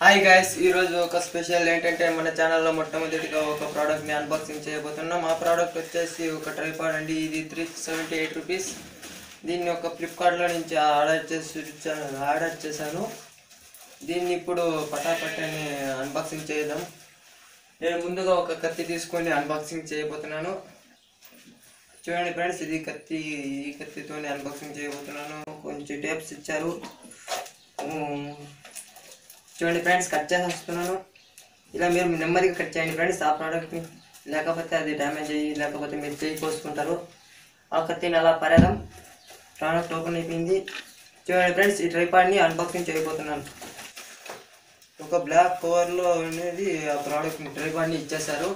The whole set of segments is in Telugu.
హాయ్ గైస్ ఈరోజు ఒక స్పెషల్ ఏంటంటే మన ఛానల్లో మొట్టమొదటిగా ఒక ప్రోడక్ట్ని అన్బాక్సింగ్ చేయబోతున్నాం ఆ ప్రోడక్ట్ వచ్చేసి ఒక ట్రైపాడ్ అండి ఇది త్రీ సెవెంటీ ఎయిట్ రూపీస్ దీన్ని ఒక ఫ్లిప్కార్ట్లో నుంచి ఆర్డర్ చేసి ఆర్డర్ చేశాను దీన్ని ఇప్పుడు పటాపట్ అని అన్బాక్సింగ్ చేద్దాం నేను ముందుగా ఒక కత్తి తీసుకొని అన్బాక్సింగ్ చేయబోతున్నాను చూడండి ఫ్రెండ్స్ ఇది కత్తి ఈ కత్తితోనే అన్బాక్సింగ్ చేయబోతున్నాను కొంచెం టేప్స్ ఇచ్చారు ఉమ్, చూడండి ఫ్రెండ్స్ కట్ చేసేస్తున్నాను ఇలా మీరు నెమ్మదిగా కట్ చేయండి ఫ్రెండ్స్ ఆ ప్రోడక్ట్ని లేకపోతే అది డ్యామేజ్ అయ్యి లేకపోతే మీరు చేయి కోసుకుంటారు ఆ కత్తిని అలా పరేదాం ప్రోడక్ట్ ఓపెన్ అయిపోయింది చూడండి ఫ్రెండ్స్ ఈ ట్రైపాడ్ని అన్బాక్సింగ్ చేయబోతున్నాను ఒక బ్లాక్ కవర్లో అనేది ఆ ప్రోడక్ట్ని ట్రైపాడ్ని ఇచ్చేసారు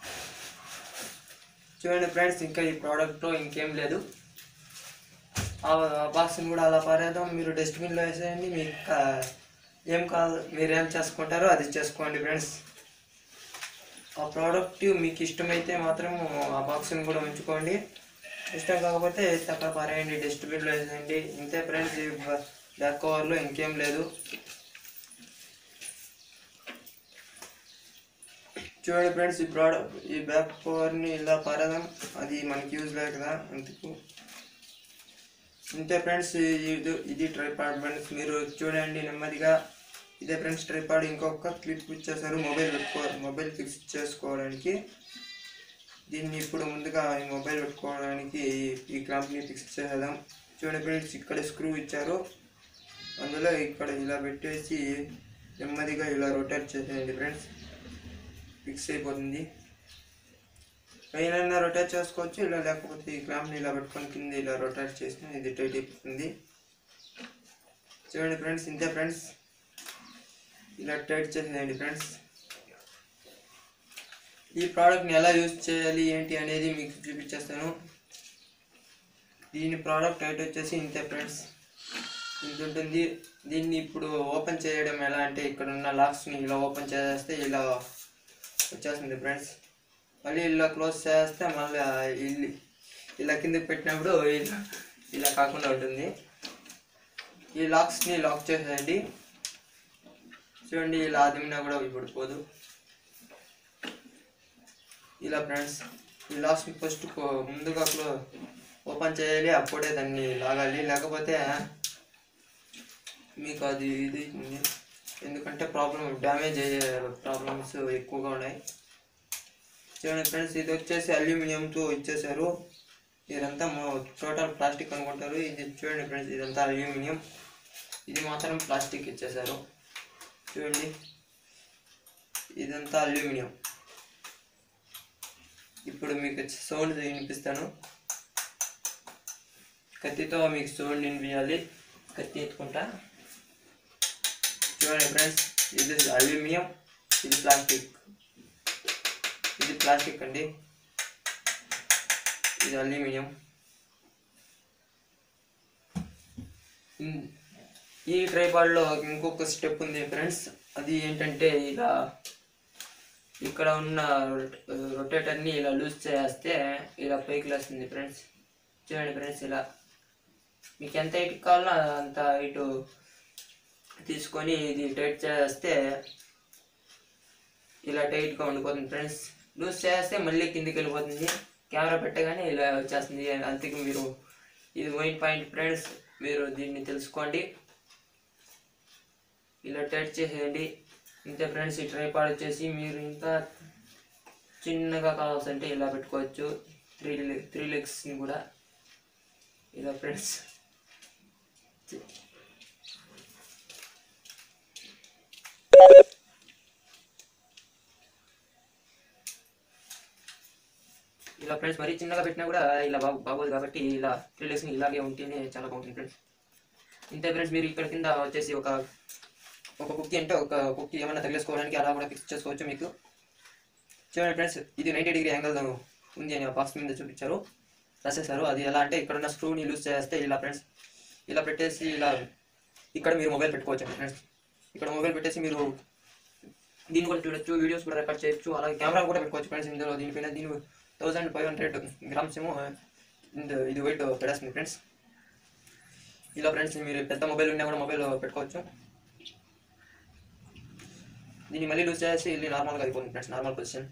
చూడండి ఫ్రెండ్స్ ఇంకా ఈ ప్రోడక్ట్లో ఇంకేం లేదు ఆ బాక్స్ని కూడా అలా పారేద్దాం మీరు డస్ట్బిన్లో వేసేయండి మీకు కా- ఏం కాదు మీరు ఏం చేసుకుంటారో అది చేసుకోండి ఫ్రెండ్స్ ఆ ప్రోడక్ట్ మీకు ఇష్టమైతే మాత్రం ఆ బాక్స్ని కూడా ఉంచుకోండి ఇష్టం కాకపోతే అక్కడ పారేయండి డస్ట్బిన్లో వేసేయండి ఇంతే ఫ్రెండ్స్ ఈ బ్యాక్ కవర్లో ఇంకేం లేదు చూడండి ఫ్రెండ్స్ ఈ ప్రోడక్ట్ ఈ బ్యాక్ కవర్ని ఇలా పారేదాం అది మనకి యూజ్ లేదు కదా అందుకు ఇంతే ఫ్రెండ్స్ ఇది ఇది ట్రైపాడ్ ఫ్రెండ్స్ మీరు చూడండి నెమ్మదిగా ఇదే ఫ్రెండ్స్ ట్రైపాడ్ ఇంకొక క్లిప్ ఇచ్చేసారు మొబైల్ పెట్టుకో మొబైల్ ఫిక్స్ చేసుకోవడానికి దీన్ని ఇప్పుడు ముందుగా ఈ మొబైల్ పెట్టుకోవడానికి ఈ- ఈ క్లాంప్ని ఫిక్స్ చేసేద్దాం చూడండి ఫ్రెండ్స్ ఇక్కడ స్క్రూ ఇచ్చారు అందులో ఇక్కడ ఇలా పెట్టేసి నెమ్మదిగా ఇలా రొటేట్ చేసేయండి ఫ్రెండ్స్ ఫిక్స్ అయిపోతుంది పైన రొటేట్ చేసుకోవచ్చు ఇలా లేకపోతే ఈ క్లాంప్ని ఇలా పెట్టుకొని కింద ఇలా రొటేట్ చేసిన ఇది టైట్ అయిపోతుంది చూడండి ఫ్రెండ్స్ ఇంతే ఫ్రెండ్స్ ఇలా టైట్ చేసేయండి ఫ్రెండ్స్ ఈ ప్రోడక్ట్ని ఎలా యూజ్ చేయాలి ఏంటి అనేది మీకు చూపించేస్తాను దీని ప్రోడక్ట్ టైట్ వచ్చేసి ఇంతే ఫ్రెండ్స్ ఇంత ఉంటుంది దీన్ని ఇప్పుడు ఓపెన్ చేయడం ఎలా అంటే ఇక్కడ ఉన్న లాక్స్ని ఇలా ఓపెన్ చేసేస్తే ఇలా వచ్చేస్తుంది ఫ్రెండ్స్ మళ్ళీ ఇలా క్లోజ్ చేస్తే మళ్ళీ ఇల్లు ఇలా కిందకి పెట్టినప్పుడు ఇలా ఇలా కాకుండా ఉంటుంది ఈ లాక్స్ని లాక్ చేసేయండి చూడండి ఇలా ఆదిమినా కూడా ఇప్పుడు పోదు ఇలా ఫ్రెండ్స్ ఈ లాక్స్ని ఫస్ట్ ముందుగా క్లో ఓపెన్ చేయాలి అప్పుడే దాన్ని లాగాలి లేకపోతే మీకు అది ఇది ఉంది. ఎందుకంటే ప్రాబ్లం డ్యామేజ్ అయ్యే ప్రాబ్లమ్స్ ఎక్కువగా ఉన్నాయి చూడండి ఫ్రెండ్స్ ఇది వచ్చేసి అల్యూమినియంతో ఇచ్చేసారు ఇదంతా టోటల్ ప్లాస్టిక్ అనుకుంటారు ఇది చూడండి ఫ్రెండ్స్ ఇదంతా అల్యూమినియం ఇది మాత్రం ప్లాస్టిక్ ఇచ్చేసారు చూడండి ఇదంతా అల్యూమినియం ఇప్పుడు మీకు సౌండ్ వినిపిస్తాను కత్తితో మీకు సౌండ్ వినిపించాలి కత్తి ఎత్తుకుంటా చూడండి ఫ్రెండ్స్ ఇది అల్యూమినియం ఇది ప్లాస్టిక్ ఇది ప్లాస్టిక్ అండి ఇది అల్యూమినియం ఇన్- ఈ ట్రైపాడ్లో ఇంకొక స్టెప్ ఉంది ఫ్రెండ్స్ అది ఏంటంటే ఇలా ఇక్కడ ఉన్న రొటేటర్ని ఇలా లూజ్ చేస్తే ఇలా పైకి లేస్తుంది ఫ్రెండ్స్ చూడండి ఫ్రెండ్స్ ఇలా మీకు ఎంత ఇటు కావాలో అంత ఇటు తీసుకొని ఇది టైట్ చేస్తే ఇలా టైట్గా ఉండిపోతుంది ఫ్రెండ్స్ లూజ్ చేస్తే మళ్ళీ కిందికి వెళ్ళిపోతుంది కెమెరా పెట్టగానే ఇలా వచ్చేస్తుంది అందుకే మీరు ఇది మెయిన్ పాయింట్ ఫ్రెండ్స్ మీరు దీన్ని తెలుసుకోండి ఇలా టైట్ చేసేయండి ఇంతే ఫ్రెండ్స్ ఈ ట్రైపాడ్ వచ్చేసి మీరు ఇంకా చిన్నగా కావాల్సింటే ఇలా పెట్టుకోవచ్చు త్రీ త్రీ లెగ్స్ని కూడా ఇలా ఫ్రెండ్స్ ఇలా ఫ్రెండ్స్ మరీ చిన్నగా పెట్టినా కూడా ఇలా బాగు బాగోదు కాబట్టి ఇలా త్రీ లెగ్స్ని ఇలాగే ఉంటేనే చాలా బాగుంటుంది ఫ్రెండ్స్ ఇంతే ఫ్రెండ్స్ మీరు ఇక్కడ కింద వచ్చేసి ఒక ఒక కుక్కీ అంటే ఒక కుక్కీ ఏమైనా తగిలేసుకోవడానికి అలా కూడా ఫిక్స్ చేసుకోవచ్చు మీకు చూడండి ఫ్రెండ్స్ ఇది నైంటీ డిగ్రీ యాంగిల్ ఉంది అని బాక్స్ మీద చూపించారు రాసేసారు అది ఎలా అంటే ఇక్కడ ఉన్న స్క్రూని లూజ్ చేస్తే ఇలా ఫ్రెండ్స్ ఇలా పెట్టేసి ఇలా ఇక్కడ మీరు మొబైల్ పెట్టుకోవచ్చు ఫ్రెండ్స్ ఇక్కడ మొబైల్ పెట్టేసి మీరు దీన్ని కూడా చూడొచ్చు వీడియోస్ కూడా రికార్డ్ చేయొచ్చు అలాగే కెమెరా కూడా పెట్టుకోవచ్చు ఫ్రెండ్స్ ఇందులో దీనిపైన దీని థౌసండ్ ఫైవ్ హండ్రెడ్ గ్రామ్స్ ఏమో ఇంద- ఇది వెయిట్ పెట్టేస్తుంది ఫ్రెండ్స్ ఇలా ఫ్రెండ్స్ మీరు పెద్ద మొబైల్ ఉన్నా కూడా మొబైల్ పెట్టుకోవచ్చు దీన్ని మళ్ళీ లూజ్ చేసి వెళ్ళి నార్మల్గా అయిపోతుంది ఫ్రెండ్స్ నార్మల్ పొజిషన్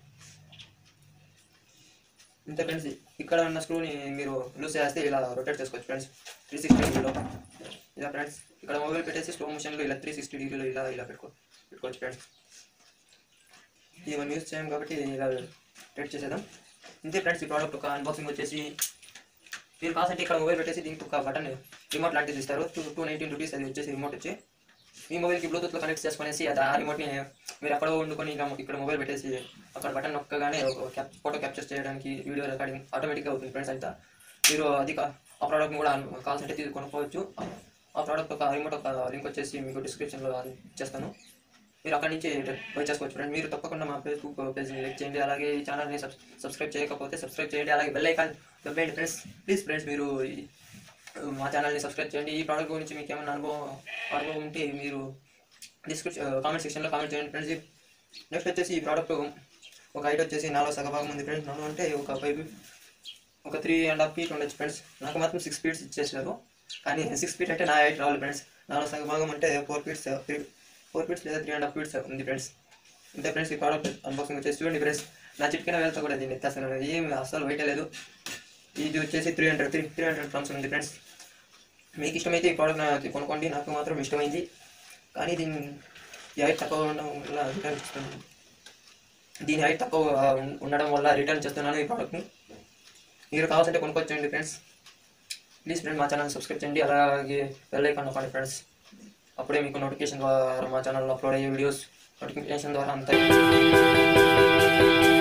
ఇంతే ఫ్రెండ్స్ ఇక్కడ ఉన్న స్క్రూని మీరు లూజ్ చేస్తే ఇలా రొటేట్ చేసుకోవచ్చు ఫ్రెండ్స్ త్రీ సిక్స్టీ డిగ్రీలో ఇలా ఫ్రెండ్స్ ఇక్కడ మొబైల్ పెట్టేసి స్లో మోషన్లో ఇలా త్రీ సిక్స్టీ డిగ్రీలో ఇలా ఇలా పెట్టుకో పెట్టుకోవచ్చు ఫ్రెండ్స్ ఇది మనం యూజ్ చేయం కాబట్టి ఇలా టెట్ చేసేద్దాం ఇంతే ఫ్రెండ్స్ ఈ ప్రోడక్ట్ ఒక అన్బాక్సింగ్ వచ్చేసి మీరు కావాలంటే ఇక్కడ మొబైల్ పెట్టేసి దీనికి ఒక బటన్ రిమోట్ లాంటిది ఇస్తారు టూ టూ నైన్టీన్ రూపీస్ అది వచ్చేసి రిమోట్ వచ్చి మీ మొబైల్కి బ్లూటూత్లో కనెక్ట్ చేసుకునేసి అది ఆ రిమోట్ని మీరు ఎక్కడో వండుకొని ఇంకా ఇక్కడ మొబైల్ పెట్టేసి అక్కడ బటన్ నొక్కగానే ఒక క్యాప్ ఫోటో క్యాప్చర్ చేయడానికి వీడియో రికార్డింగ్ ఆటోమేటిక్గా అవుతుంది ఫ్రెండ్స్ అంతా మీరు అది కా- ఆ ప్రోడక్ట్ని కూడా కావాల్సింటే తీసి కొనుక్కోవచ్చు ఆ ప్రోడక్ట్ ఒక రిమోట్ ఒక లింక్ వచ్చేసి మీకు డిస్క్రిప్షన్లో ఇచ్చేస్తాను మీరు అక్కడి నుంచి బై చేసుకోవచ్చు ఫ్రెండ్ మీరు తప్పకుండా మా ఫేస్బుక్ పేజ్ని లైక్ చేయండి అలాగే ఈ ఛానల్ని సబ్ సబ్స్క్రైబ్ చేయకపోతే సబ్స్క్రైబ్ చేయండి అలాగే బెల్ ఐకాన్ దబ్బేయండి ఫ్రెండ్స్ ప్లీజ్ ఫ్రెండ్స్ మీరు ఈ- మా ఛానల్ని సబ్స్క్రైబ్ చేయండి ఈ ప్రోడక్ట్ గురించి మీకు ఏమైనా అనుభవం అనుభవం ఉంటే మీరు డిస్క్రిప్షన్ కామెంట్ సెక్షన్లో కామెంట్ చేయండి ఫ్రెండ్స్ నెక్స్ట్ వచ్చేసి ఈ ప్రోడక్ట్ ఒక హైట్ వచ్చేసి నాలుగు సగ భాగం ఉంది ఫ్రెండ్స్ నాలుగు అంటే ఒక ఫైవ్ ఒక త్రీ అండ్ హాఫ్ ఫీట్ ఉండొచ్చు ఫ్రెండ్స్ నాకు మాత్రం సిక్స్ ఫీట్స్ ఇచ్చేసారు కానీ సిక్స్ ఫీట్ అంటే నా హైట్ రావాలి ఫ్రెండ్స్ నాలుగు సగ భాగం అంటే four feets three four feets లేదా త్రీ అండ్ హాఫ్ ఫీట్స్ ఉంది ఫ్రెండ్స్ ఇంతే ఫ్రెండ్స్ ఈ ప్రోడక్ట్ అన్బాక్సింగ్ వచ్చేసి చూడండి ఫ్రెండ్స్ నా చిట్కిన వేలతో కూడా దీన్ని ఎత్తేస్తాను ఏం అస్సలు వెయిట్ లేదు ఇది వచ్చేసి three hundred three three hundred grams ఉంది ఫ్రెండ్స్ మీకు ఇష్టమైతే ఈ ప్రోడక్ట్ నాకు కొనుక్కోండి నాకు మాత్రం ఇష్టమైంది కానీ దీని ఈ హైట్ తక్కువ ఉండడం వల్ల రిటర్న్ చేస్తున్నాను దీని హైట్ తక్కువ ఉం- ఉండడం వల్ల రిటర్న్ చేస్తున్నాను ఈ ప్రోడక్ట్ని మీరు కావాల్సింటే కొనుక్కొచ్చండి ఫ్రెండ్స్ ప్లీజ్ ఫ్రెండ్ మా ఛానల్ సబ్స్క్రైబ్ చేయండి అలాగే బెల్ ఐకాన్ నొక్కండి ఫ్రెండ్స్ అప్పుడే మీకు నోటిఫికేషన్ ద్వారా మా ఛానల్లో అప్లోడ్ అయ్యే వీడియోస్ నోటిఫికేషన్ ద్వారా అంతా